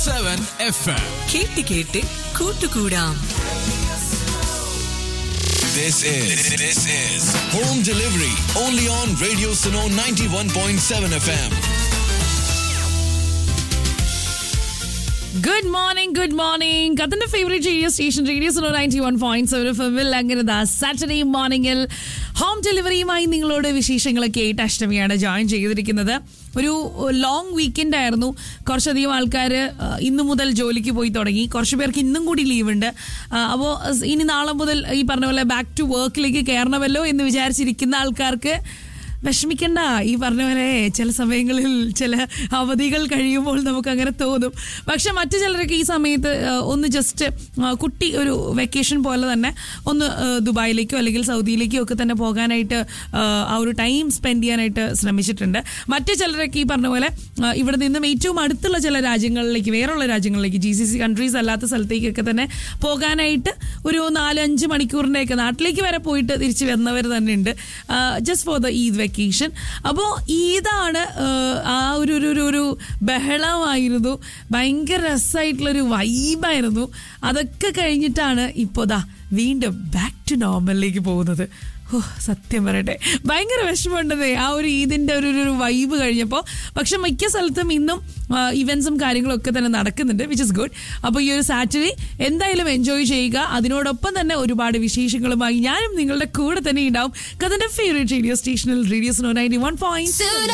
91.7 FM. കേട്ട് കേട്ട് കൂട്ടുകൂടാം This is this is home delivery only on Radio Suno 91.7 FM. Good morning good morning കത്തിന്റെ favourite radio station radio സോ ninety one point seven ഫെമിൽ അങ്ങനെ ദാ സാറ്റർഡേ മോർണിംഗിൽ ഹോം ഡെലിവറിയുമായി നിങ്ങളോട് വിശേഷങ്ങളൊക്കെ ആയിട്ട് അഷ്ടമിയാണ് ജോയിൻ ചെയ്തിരിക്കുന്നത് ഒരു ലോങ് വീക്കെൻഡ് ആയിരുന്നു കുറച്ചധികം ആൾക്കാർ ഇന്നു മുതൽ ജോലിക്ക് പോയി തുടങ്ങി കുറച്ച് പേർക്ക് ഇന്നും കൂടി ലീവ് ഉണ്ട് അപ്പോൾ ഇനി നാളെ മുതൽ ഈ പറഞ്ഞ പോലെ ബാക്ക് ടു വർക്കിലേക്ക് കയറണമല്ലോ എന്ന് വിചാരിച്ചിരിക്കുന്ന ആൾക്കാർക്ക് വിഷമിക്കണ്ട ഈ പറഞ്ഞ പോലെ ചില സമയങ്ങളിൽ ചില അവധികൾ കഴിയുമ്പോൾ നമുക്ക് അങ്ങനെ തോന്നും പക്ഷെ മറ്റു ചിലരൊക്കെ ഈ സമയത്ത് ആ, ഒന്ന് ജസ്റ്റ് കുട്ടി ഒരു വെക്കേഷൻ പോലെ തന്നെ ഒന്ന് ആ, ദുബായിലേക്കോ അല്ലെങ്കിൽ സൗദിയിലേക്കോ ഒക്കെ തന്നെ പോകാനായിട്ട് ആ, ആ ഒരു ടൈം സ്പെൻഡ് ചെയ്യാനായിട്ട് ശ്രമിച്ചിട്ടുണ്ട് മറ്റു ചിലരൊക്കെ ഈ പറഞ്ഞ പോലെ ആ, ഇവിടെ നിന്നും ഏറ്റവും അടുത്തുള്ള ചില രാജ്യങ്ങളിലേക്ക് വേറെയുള്ള രാജ്യങ്ങളിലേക്ക് ജി സി സി കൺട്രീസ് അല്ലാത്ത സ്ഥലത്തേക്കൊക്കെ തന്നെ പോകാനായിട്ട് ഒരു നാല് അഞ്ച് മണിക്കൂറിൻ്റെയൊക്കെ നാട്ടിലേക്ക് വരെ പോയിട്ട് തിരിച്ച് വന്നവർ തന്നെ ഉണ്ട് just for the Eid vacation അപ്പോൾ ഈദാണ് ആ, ആ ഒരു ഒരു ഒരു ഒരു ബഹളമായിരുന്നു ഭയങ്കര രസമായിട്ടുള്ളൊരു വൈബായിരുന്നു അതൊക്കെ കഴിഞ്ഞിട്ടാണ് ഇപ്പോൾ ദാ വീണ്ടും ബാക്ക് ടു നോർമലിലേക്ക് പോകുന്നത് ഓ സത്യം പറയട്ടെ ഭയങ്കര വിഷമമുണ്ടെന്നേ ആ ഒരു ഈദിന്റെ ഒരു ഒരു വൈബ് കഴിഞ്ഞപ്പോൾ പക്ഷെ മിക്ക സ്ഥലത്തും ഇന്നും ഇവന്റ്സും കാര്യങ്ങളും ഒക്കെ തന്നെ നടക്കുന്നുണ്ട് വിച്ച് ഇസ് ഗുഡ് അപ്പോൾ ഈ ഒരു സാറ്റർഡേ എന്തായാലും എൻജോയ് ചെയ്യുക അതിനോടൊപ്പം തന്നെ ഒരുപാട് വിശേഷങ്ങളുമായി ഞാനും നിങ്ങളുടെ കൂടെ തന്നെ ഉണ്ടാവും കഥന്റെ ഫേവറേറ്റ് റേഡിയോ സ്റ്റേഷനിൽ റേഡിയോ നയൻറ്റി വൺ പോയിന്റ്